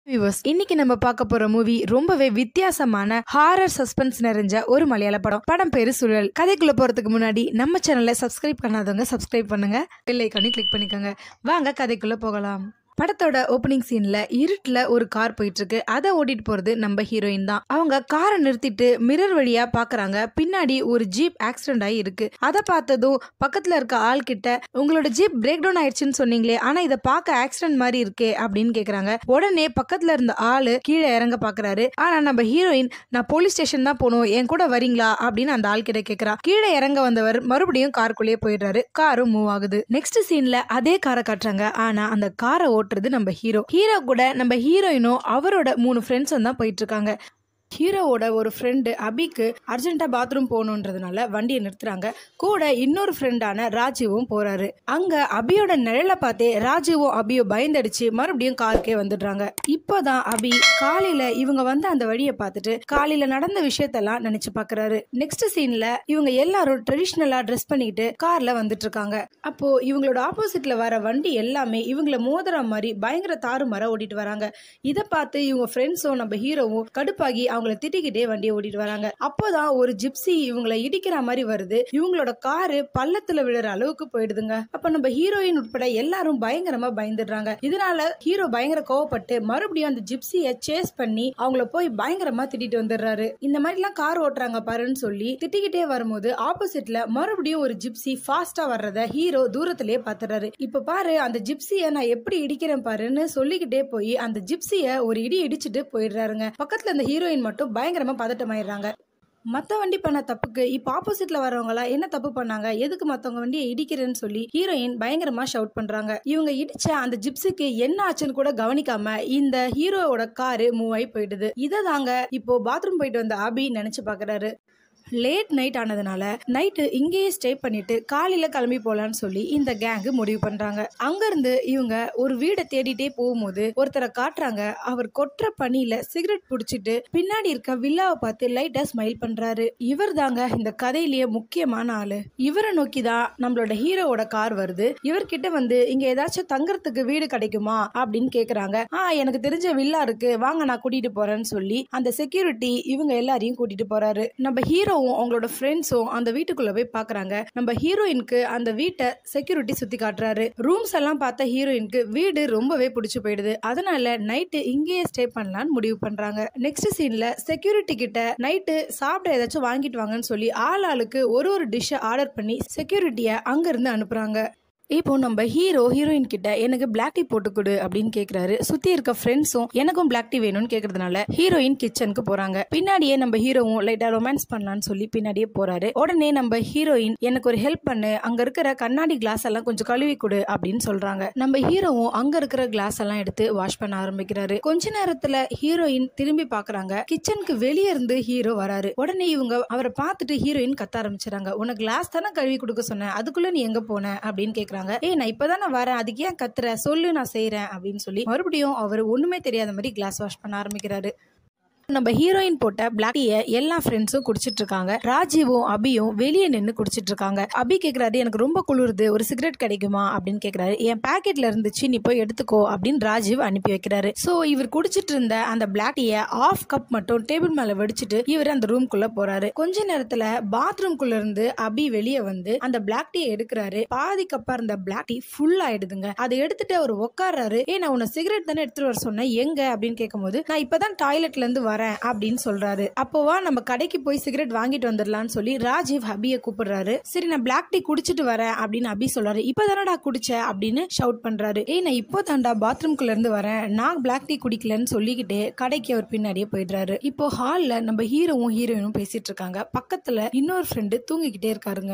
viewers இன்னைக்கு நம்ம பார்க்க போற மூவி ரொம்பவே வித்தியாசமான ஹாரர் சஸ்பென்ஸ் நிறைஞ்ச ஒரு மலையாள படம் படம் பேரு சுழல் கதைக்குள்ள போறதுக்கு முன்னாடி நம்ம சேனலை சப்ஸ்கிரைப் பண்ணாதவங்க சப்ஸ்கிரைப் பண்ணுங்க பெல் ஐக்கானே கிளிக் பண்ணிக்கோங்க வாங்க கதைக்குள்ள போகலாம் படத்தோட ஓப்பனிங் சீன்ல இருட்டுல ஒரு கார் போயிட்டு இருக்கு அதை ஓட்டிட்டு போறது நம்ம ஹீரோயின் தான் அவங்க காரை நிறுத்திட்டு மிரர் வழியா பாக்குறாங்க பின்னாடி ஒரு ஜீப் ஆக்சிடென்ட் ஆகி இருக்கு அதை பார்த்ததும் பக்கத்துல இருக்க ஆள் கிட்ட உங்களோட ஜீப் பிரேக் டவுன் ஆயிடுச்சுன்னு சொன்னீங்களே ஆனா இதை பார்க்க ஆக்சிடென்ட் மாதிரி இருக்கே அப்படின்னு கேக்குறாங்க உடனே பக்கத்துல இருந்த ஆளு கீழே இறங்க பாக்குறாரு ஆனா நம்ம ஹீரோயின் நான் போலீஸ் ஸ்டேஷன் தான் போகணும் என் கூட வரீங்களா அப்படின்னு அந்த ஆள் கிட்ட கேக்குறா கீழே இறங்க வந்தவர் மறுபடியும் காருக்குள்ளேயே போயிடுறாரு காரும் மூவ் ஆகுது நெக்ஸ்ட் சீன்ல அதே காரை காட்டுறாங்க ஆனா அந்த காரை ஓட்டுறது நம்ம ஹீரோ ஹீரோ கூட நம்ம ஹீரோயினும் அவரோட மூணு ஃப்ரெண்ட்ஸும் தான் போயிட்டு இருக்காங்க ஹீரோவோட ஒரு ஃப்ரெண்டு அபிக்கு அர்ஜென்ட்டாக பாத்ரூம் போகணுன்றதுனால வண்டியை நிறுத்துறாங்க கூட இன்னொரு ஃப்ரெண்டான ராஜுவும் போறாரு அங்க அபியோட நிழலை பார்த்தே ராஜுவும் அபியும் பயந்தடிச்சு மறுபடியும் காருக்கே வந்துடுறாங்க இப்போதான் அபி காலையில இவங்க வந்து அந்த வழியை பார்த்துட்டு காலையில நடந்த விஷயத்தெல்லாம் நினைச்சு பாக்குறாரு நெக்ஸ்ட் சீன்ல இவங்க எல்லாரும் ட்ரெடிஷ்னலா ட்ரெஸ் பண்ணிட்டு கார்ல வந்துட்டு இருக்காங்க அப்போ இவங்களோட ஆப்போசிட்ல வர வண்டி எல்லாமே இவங்கள மோதுற மாதிரி பயங்கர தாறுமாற ஓட்டிட்டு வராங்க இதை பார்த்து இவங்க ஃப்ரெண்ட்ஸும் நம்ம ஹீரோவும் கடுப்பாகி அவங்கள திட்டிக்கிட்டே வண்டியை ஓட்டிட்டு வராங்க அப்போதான் ஒரு ஜிப்சி இவங்கள இடிக்கிற மாதிரி வருது இவங்களோட காரு பள்ளத்துல விழுற அளவுக்கு போயிடுதுங்க அப்ப நம்ம ஹீரோயின் உட்பட எல்லாரும் பயங்கரமா பயந்துடுறாங்க இதனால ஹீரோ பயங்கர கோவப்பட்டு மறுபடியும் அந்த ஜிப்சிய சேஸ் பண்ணி அவங்கள போய் பயங்கரமா திட்டிட்டு வந்துடுறாரு இந்த மாதிரி எல்லாம் கார் ஓட்டுறாங்க பாருன்னு சொல்லி திட்டிக்கிட்டே வரும்போது ஆப்போசிட்ல மறுபடியும் ஒரு ஜிப்சி ஃபாஸ்டா வர்றத ஹீரோ தூரத்திலேயே பாத்துறாரு இப்ப பாரு அந்த ஜிப்சிய நான் எப்படி இடிக்கிறேன் பாருன்னு சொல்லிக்கிட்டே போய் அந்த ஜிப்சிய ஒரு இடி இடிச்சிட்டு போயிடுறாருங்க பக்கத்துல அந்த ஹீரோயின் மட்டும் பயங்கரமா பதட்டமாயிடுறாங்க மத்த வண்டி பண்ண தப்புக்கு இப்ப ஆப்போசிட்ல வரவங்களா என்ன தப்பு பண்ணாங்க எதுக்கு மத்தவங்க வண்டியை இடிக்கிறேன்னு சொல்லி ஹீரோயின் பயங்கரமா ஷவுட் பண்றாங்க இவங்க இடிச்ச அந்த ஜிப்ஸுக்கு என்ன ஆச்சுன்னு கூட கவனிக்காம இந்த ஹீரோவோட காரு மூவ் ஆகி போயிடுது இதை தாங்க இப்போ பாத்ரூம் போயிட்டு வந்த அபி நினைச்சு பாக்குறாரு லேட் நைட் ஆனதுனால நைட்டு இங்கேயே ஸ்டே பண்ணிட்டு காலையில கிளம்பி போலான்னு சொல்லி இந்த கேங்கு முடிவு பண்றாங்க அங்கிருந்து இவங்க ஒரு வீடை தேடிட்டே போகும்போது ஒருத்தரை காட்டுறாங்க அவர் கொற்ற பனியில சிகரெட் புடிச்சிட்டு பின்னாடி இருக்க வில்லாவை பார்த்து லைட்டா ஸ்மைல் பண்றாரு இவர் தாங்க இந்த கதையிலேயே முக்கியமான ஆளு இவரை நோக்கி தான் நம்மளோட ஹீரோவோட கார் வருது இவர்கிட்ட வந்து இங்க ஏதாச்சும் தங்குறதுக்கு வீடு கிடைக்குமா அப்படின்னு கேக்குறாங்க ஆ எனக்கு தெரிஞ்ச வில்லா இருக்கு வாங்க நான் கூட்டிட்டு போறேன்னு சொல்லி அந்த செக்யூரிட்டி இவங்க எல்லாரையும் கூட்டிட்டு போறாரு நம்ம ஹீரோவும் அவங்களோட ஃப்ரெண்ட்ஸும் அந்த வீட்டுக்குள்ள போய் பாக்குறாங்க நம்ம ஹீரோயினுக்கு அந்த வீட்டை செக்யூரிட்டி சுத்தி காட்டுறாரு ரூம்ஸ் எல்லாம் பார்த்த ஹீரோயினுக்கு வீடு ரொம்பவே பிடிச்சு போயிடுது அதனால நைட்டு இங்கேயே ஸ்டே பண்ணலாம்னு முடிவு பண்றாங்க நெக்ஸ்ட் சீன்ல செக்யூரிட்டி கிட்ட நைட்டு சாப்பிட ஏதாச்சும் வாங்கிட்டு வாங்கன்னு சொல்லி ஆள் ஆளுக்கு ஒரு ஒரு டிஷ்ஷை ஆர்டர் பண்ணி செக்யூரிட்டியை அங்க இருந்து அனுப்புறாங்க இப்போ நம்ம ஹீரோ ஹீரோயின் கிட்ட எனக்கு பிளாக் டீ போட்டு கொடு அப்படின்னு கேக்குறாரு சுத்தி இருக்க ஃப்ரெண்ட்ஸும் எனக்கும் பிளாக் டீ வேணும்னு கேக்குறதுனால ஹீரோயின் கிச்சனுக்கு போறாங்க பின்னாடியே நம்ம ஹீரோவும் லைட்டா ரொமான்ஸ் பண்ணலாம்னு சொல்லி பின்னாடியே போறாரு உடனே நம்ம ஹீரோயின் எனக்கு ஒரு ஹெல்ப் பண்ணு அங்க இருக்கிற கண்ணாடி கிளாஸ் எல்லாம் கொஞ்சம் கழுவி கொடு அப்படின்னு சொல்றாங்க நம்ம ஹீரோவும் அங்க இருக்கிற கிளாஸ் எல்லாம் எடுத்து வாஷ் பண்ண ஆரம்பிக்கிறாரு கொஞ்ச நேரத்துல ஹீரோயின் திரும்பி பாக்குறாங்க கிச்சனுக்கு வெளியே இருந்து ஹீரோ வராரு உடனே இவங்க அவரை பார்த்துட்டு ஹீரோயின் கத்த ஆரம்பிச்சிடாங்க உனக்கு கிளாஸ் தானே கழுவி கொடுக்க சொன்னேன் அதுக்குள்ள நீ எங்க போன அப்படின்னு கேக்குறாங்க சொல்றாங்க ஏய் நான் இப்பதான் நான் வரேன் அதுக்கு ஏன் கத்துற சொல்லு நான் செய்யறேன் அப்படின்னு சொல்லி மறுபடியும் அவர் ஒண்ணுமே தெரியாத மாதிரி கிளாஸ் வாஷ் பண்ண ஆரம்பிக்கிறாரு நம்ம ஹீரோயின் போட்ட பிளாக் டீயை எல்லா ஃப்ரெண்ட்ஸும் குடிச்சிட்டு இருக்காங்க ராஜீவும் அபியும் வெளியே நின்று குடிச்சிட்டு இருக்காங்க அபி கேக்குறாரு எனக்கு ரொம்ப குளிருது ஒரு சிகரெட் கிடைக்குமா அப்படின்னு கேக்குறாரு என் பாக்கெட்ல இருந்துச்சு நீ போய் எடுத்துக்கோ அப்படின்னு ராஜீவ் அனுப்பி வைக்கிறாரு சோ இவர் குடிச்சிட்டு இருந்த அந்த பிளாக் டீயை ஆஃப் கப் மட்டும் டேபிள் மேல வெடிச்சிட்டு இவர் அந்த ரூம்குள்ள போறாரு கொஞ்ச நேரத்துல பாத்ரூம்குள்ள இருந்து அபி வெளியே வந்து அந்த பிளாக் டீ எடுக்கிறாரு பாதி கப்பா இருந்த பிளாக் டீ ஃபுல் ஆயிடுதுங்க அதை எடுத்துட்டு அவர் உட்கார்றாரு ஏ நான் உன்னை சிகரெட் தானே எடுத்துட்டு வர சொன்னேன் எங்க அப்படின்னு கேட்கும்போது நான் இப்பதான் டாய்லெட்ல இருந்து வரேன் அப்படின்னு சொல்றாரு அப்போவா நம்ம கடைக்கு போய் சிகரெட் வாங்கிட்டு வந்துடலாம்னு சொல்லி ராஜீவ் அபிய கூப்பிடுறாரு சரி நான் பிளாக் டீ குடிச்சிட்டு வரேன் அப்படின்னு அபி சொல்றாரு இப்பதானடா குடிச்ச அப்படின்னு ஷவுட் பண்றாரு ஏய் நான் இப்போ தாண்டா பாத்ரூம்குள்ள இருந்து வரேன் நான் பிளாக் டீ குடிக்கலன்னு சொல்லிக்கிட்டே கடைக்கு அவர் பின்னாடியே போயிடுறாரு இப்போ ஹால்ல நம்ம ஹீரோவும் ஹீரோயினும் பேசிட்டு இருக்காங்க பக்கத்துல இன்னொரு ஃப்ரெண்டு தூங்கிக்கிட்டே இருக்காருங்க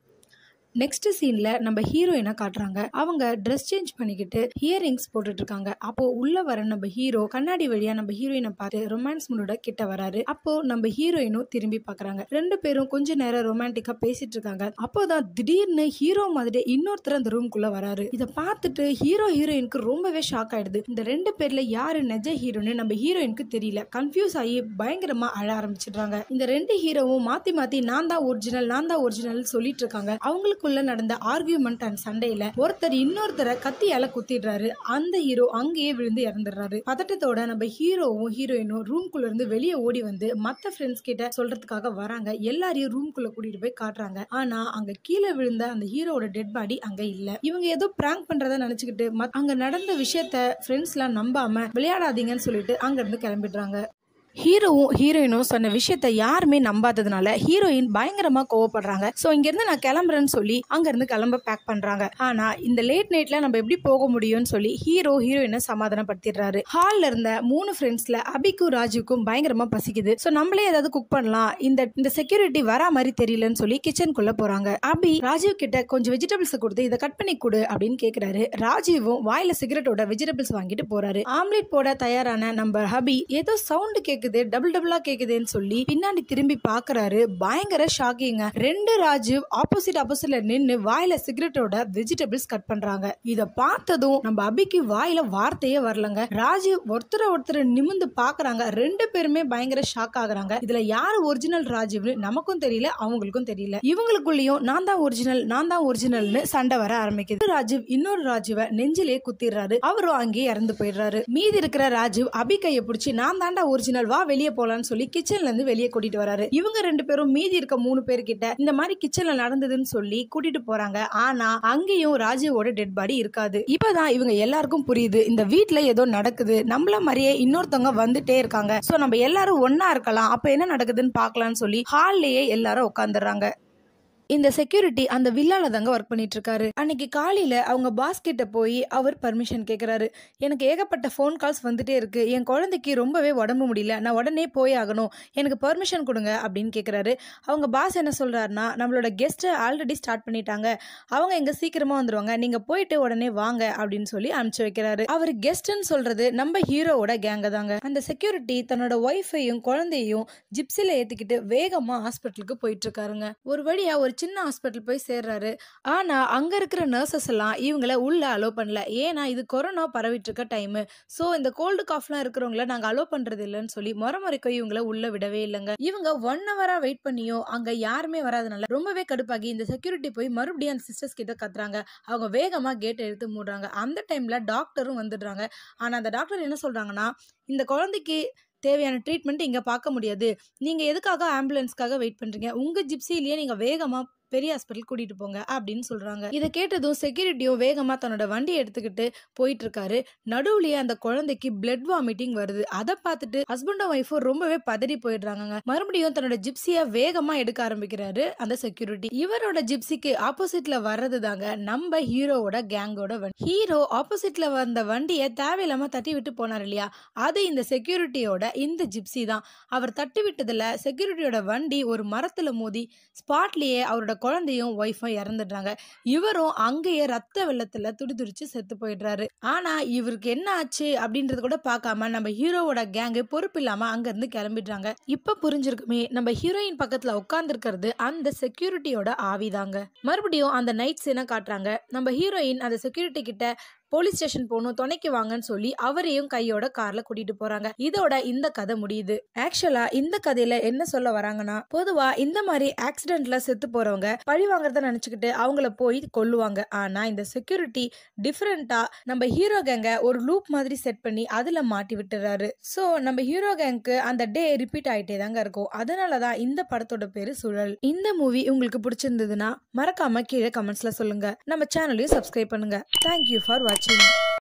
நெக்ஸ்ட் சீன்ல நம்ம ஹீரோயினை காட்டுறாங்க அவங்க ட்ரெஸ் சேஞ்ச் பண்ணிக்கிட்டு இயரிங்ஸ் போட்டுட்டு இருக்காங்க அப்போ உள்ள வர நம்ம ஹீரோ கண்ணாடி வழியா நம்ம ஹீரோயினை பார்த்து ரொமான்ஸ் மூடோட கிட்ட வராரு அப்போ நம்ம ஹீரோயினும் திரும்பி பாக்குறாங்க ரெண்டு பேரும் கொஞ்ச நேரம் ரொமான்டிக்கா பேசிட்டு இருக்காங்க அப்போதான் திடீர்னு ஹீரோ மாதிரி இன்னொருத்தர் அந்த ரூம்குள்ள வராரு இதை பார்த்துட்டு ஹீரோ ஹீரோயினுக்கு ரொம்பவே ஷாக் ஆயிடுது இந்த ரெண்டு பேர்ல யாரு நெஜ ஹீரோன்னு நம்ம ஹீரோயினுக்கு தெரியல கன்ஃபியூஸ் ஆகி பயங்கரமா அழ ஆரம்பிச்சிடுறாங்க இந்த ரெண்டு ஹீரோவும் மாத்தி மாத்தி நான் தான் ஒரிஜினல் நான் தான் ஒரிஜினல் சொல்லிட்டு இருக்காங்க அவங்களுக்கு கேங்குக்குள்ள நடந்த ஆர்கியூமெண்ட் அண்ட் சண்டையில ஒருத்தர் இன்னொருத்தரை கத்தியால குத்திடுறாரு அந்த ஹீரோ அங்கேயே விழுந்து இறந்துடுறாரு பதட்டத்தோட நம்ம ஹீரோவும் ஹீரோயினும் ரூம்குள்ள இருந்து வெளியே ஓடி வந்து மத்த ஃப்ரெண்ட்ஸ் கிட்ட சொல்றதுக்காக வராங்க எல்லாரையும் ரூம்குள்ள கூட்டிட்டு போய் காட்டுறாங்க ஆனா அங்க கீழே விழுந்த அந்த ஹீரோவோட டெட் பாடி அங்க இல்ல இவங்க ஏதோ பிராங்க் பண்றத நினைச்சுக்கிட்டு மத்- அங்க நடந்த விஷயத்த ஃப்ரெண்ட்ஸ் எல்லாம் நம்பாம விளையாடாதீங்கன்னு சொல்லிட்டு அங்க இருந்து கிளம்பிடுறாங்க ஹீரோவும் ஹீரோயினும் சொன்ன விஷயத்த யாருமே நம்பாததுனால ஹீரோயின் பயங்கரமா கோவப்படுறாங்க ஸோ இங்கிருந்து நான் கிளம்புறேன்னு சொல்லி அங்கிருந்து கிளம்ப பேக் பண்றாங்க ஆனா இந்த லேட் நைட்ல நம்ம எப்படி போக முடியும்னு சொல்லி ஹீரோ ஹீரோயினை சமாதானப்படுத்திடுறாரு ஹால்ல இருந்த மூணு ஃப்ரெண்ட்ஸ்ல அபிக்கும் ராஜுக்கும் பயங்கரமா பசிக்குது ஸோ நம்மளே ஏதாவது குக் பண்ணலாம் இந்த இந்த செக்யூரிட்டி வரா மாதிரி தெரியலன்னு சொல்லி கிச்சனுக்குள்ள போறாங்க அபி ராஜீவ் கிட்ட கொஞ்சம் வெஜிடபிள்ஸ் கொடுத்து இதை கட் பண்ணி கொடு அப்படின்னு கேக்குறாரு ராஜீவும் வாயில சிகரெட்டோட வெஜிடபிள்ஸ் வாங்கிட்டு போறாரு ஆம்லெட் போட தயாரான நம்ம ஹபி ஏதோ சவுண்ட் கேக்குது டபுள் டபுளா கேக்குதுன்னு சொல்லி பின்னாடி திரும்பி பாக்குறாரு பயங்கர ஷாக்கிங்க ரெண்டு ராஜீவ் ஆப்போசிட் ஆப்போசிட்ல நின்னு வாயில சிகரெட்டோட வெஜிடபிள்ஸ் கட் பண்றாங்க இத பார்த்ததும் நம்ம அபிக்கு வாயில வார்த்தையே வரலங்க ராஜீவ் ஒருத்தர ஒருத்தர் நிமிந்து பாக்குறாங்க ரெண்டு பேருமே பயங்கர ஷாக் ஆகுறாங்க இதுல யாரு ஒரிஜினல் ராஜீவ்னு நமக்கும் தெரியல அவங்களுக்கும் தெரியல இவங்களுக்குள்ளயும் நான் தான் ஒரிஜினல் நான் தான் ஒரிஜினல்னு சண்டை வர ஆரம்பிக்குது ராஜீவ் இன்னொரு ராஜீவ நெஞ்சிலே குத்திடுறாரு அவரும் அங்கேயே இறந்து போயிடுறாரு மீதி இருக்கிற ராஜீவ் அபி கையை பிடிச்சி நான் தாண்டா ஒரிஜினல் வா வெளியே போலான்னு சொல்லி கிச்சன்ல இருந்து வெளியே கூட்டிட்டு வராரு இவங்க ரெண்டு பேரும் மீதி இருக்க மூணு பேர் கிட்ட இந்த மாதிரி கிச்சன்ல நடந்ததுன்னு சொல்லி கூட்டிட்டு போறாங்க ஆனா அங்கேயும் ராஜீவோட டெட் பாடி இருக்காது இப்பதான் இவங்க எல்லாருக்கும் புரியுது இந்த வீட்ல ஏதோ நடக்குது நம்மள மாதிரியே இன்னொருத்தவங்க வந்துட்டே இருக்காங்க சோ நம்ம எல்லாரும் ஒண்ணா இருக்கலாம் அப்ப என்ன நடக்குதுன்னு பார்க்கலாம்னு சொல்லி ஹால்லயே எல்லாரும் உட்காந்துடுறாங்க இந்த செக்யூரிட்டி அந்த வில்லால தாங்க ஒர்க் பண்ணிட்டு இருக்காரு அன்னைக்கு காலையில அவங்க பாஸ் கிட்ட போய் அவர் பர்மிஷன் கேக்குறாரு எனக்கு ஏகப்பட்ட ஃபோன் கால்ஸ் வந்துட்டே இருக்கு என் குழந்தைக்கு ரொம்பவே உடம்பு முடியல நான் உடனே போய் ஆகணும் எனக்கு பர்மிஷன் கொடுங்க அப்படின்னு கேக்குறாரு அவங்க பாஸ் என்ன சொல்றாருன்னா நம்மளோட கெஸ்ட்டை ஆல்ரெடி ஸ்டார்ட் பண்ணிட்டாங்க அவங்க எங்க சீக்கிரமா வந்துருவாங்க நீங்க போயிட்டு உடனே வாங்க அப்படின்னு சொல்லி அனுப்பிச்சு வைக்கிறாரு அவர் கெஸ்ட்னு சொல்றது நம்ம ஹீரோவோட கேங்க தாங்க அந்த செக்யூரிட்டி தன்னோட ஒய்ஃபையும் குழந்தையும் ஜிப்சில ஏத்திக்கிட்டு வேகமா ஹாஸ்பிட்டலுக்கு போயிட்டு இருக்காருங்க ஒரு வழியா ஒரு சின்ன ஹாஸ்பிட்டல் போய் சேர்றாரு ஆனா அங்க இருக்கிற நர்சஸ் எல்லாம் இவங்கள உள்ள அலோ பண்ணல ஏன்னா இது கொரோனா பரவிட்டு இருக்க டைம் சோ இந்த கோல்டு காஃப்லாம் இருக்கிறவங்கள நாங்க அலோ பண்றது இல்லைன்னு சொல்லி முறைமுறைக்கும் இவங்கள உள்ள விடவே இல்லைங்க இவங்க ஒன் ஹவரா வெயிட் பண்ணியும் அங்க யாருமே வராதனால ரொம்பவே கடுப்பாகி இந்த செக்யூரிட்டி போய் மறுபடியும் அந்த சிஸ்டர்ஸ் கிட்ட கத்துறாங்க அவங்க வேகமா கேட் எடுத்து மூடுறாங்க அந்த டைம்ல டாக்டரும் வந்துடுறாங்க ஆனா அந்த டாக்டர் என்ன சொல்றாங்கன்னா இந்த குழந்தைக்கு தேவையான ட்ரீட்மெண்ட் இங்க பார்க்க முடியாது நீங்க எதுக்காக ஆம்புலன்ஸ்க்காக வெயிட் பண்றீங்க உங்க ஜிப்சிலேயே நீங்க வேகமா பெரிய ஹாஸ்பிட்டல் கூட்டிட்டு போங்க அப்படின்னு சொல்றாங்க இதை கேட்டதும் செக்யூரிட்டியும் வேகமா தன்னோட வண்டியை எடுத்துக்கிட்டு போயிட்டு இருக்காரு நடுவுலயே அந்த குழந்தைக்கு பிளட் வாமிட்டிங் வருது அதை பார்த்துட்டு ஹஸ்பண்டும் ஒய்ஃபும் ரொம்பவே பதறி போயிடுறாங்க மறுபடியும் தன்னோட ஜிப்சிய வேகமா எடுக்க ஆரம்பிக்கிறாரு அந்த செக்யூரிட்டி இவரோட ஜிப்சிக்கு ஆப்போசிட்ல வர்றது தாங்க நம்ம ஹீரோவோட கேங்கோட வண்டி ஹீரோ ஆப்போசிட்ல வந்த வண்டியை தேவையில்லாம தட்டி விட்டு போனார் இல்லையா அது இந்த செக்யூரிட்டியோட இந்த ஜிப்சி தான் அவர் தட்டி விட்டதுல செக்யூரிட்டியோட வண்டி ஒரு மரத்துல மோதி ஸ்பாட்லயே அவரோட குழந்தையும் ஒய்ஃபும் இறந்துடுறாங்க இவரும் அங்கேயே ரத்த வெள்ளத்துல துடிதுடிச்சு செத்து போயிடுறாரு ஆனா இவருக்கு என்ன ஆச்சு அப்படின்றது கூட பார்க்காம நம்ம ஹீரோவோட கேங்கு பொறுப்பு இல்லாம அங்க இருந்து கிளம்பிடுறாங்க இப்ப புரிஞ்சிருக்குமே நம்ம ஹீரோயின் பக்கத்துல உட்கார்ந்துருக்கிறது அந்த செக்யூரிட்டியோட ஆவிதாங்க மறுபடியும் அந்த நைட் சீனை காட்டுறாங்க நம்ம ஹீரோயின் அந்த செக்யூரிட்டி கிட்ட போலீஸ் ஸ்டேஷன் போகணும் துணைக்கு வாங்கன்னு சொல்லி அவரையும் கையோட கார்ல கூட்டிட்டு போறாங்க இதோட இந்த கதை முடியுது ஆக்சுவலா இந்த கதையில என்ன சொல்ல வராங்கன்னா பொதுவா இந்த மாதிரி ஆக்சிடென்ட்ல செத்து போறவங்க பழி வாங்குறத நினைச்சுக்கிட்டு அவங்கள போய் கொல்லுவாங்க ஆனா இந்த செக்யூரிட்டி டிஃப்ரெண்டா நம்ம ஹீரோ கேங்க ஒரு லூப் மாதிரி செட் பண்ணி அதுல மாட்டி விட்டுறாரு சோ நம்ம ஹீரோ கேங்க்கு அந்த டே ரிப்பீட் ஆயிட்டே தாங்க இருக்கும் அதனாலதான் இந்த படத்தோட பேரு சுழல் இந்த மூவி உங்களுக்கு பிடிச்சிருந்ததுன்னா மறக்காம கீழே கமெண்ட்ஸ்ல சொல்லுங்க நம்ம சேனலையும் சப்ஸ்கிரைப் பண்ணுங்க தேங்க்யூ ஃபார் வாட்சிங்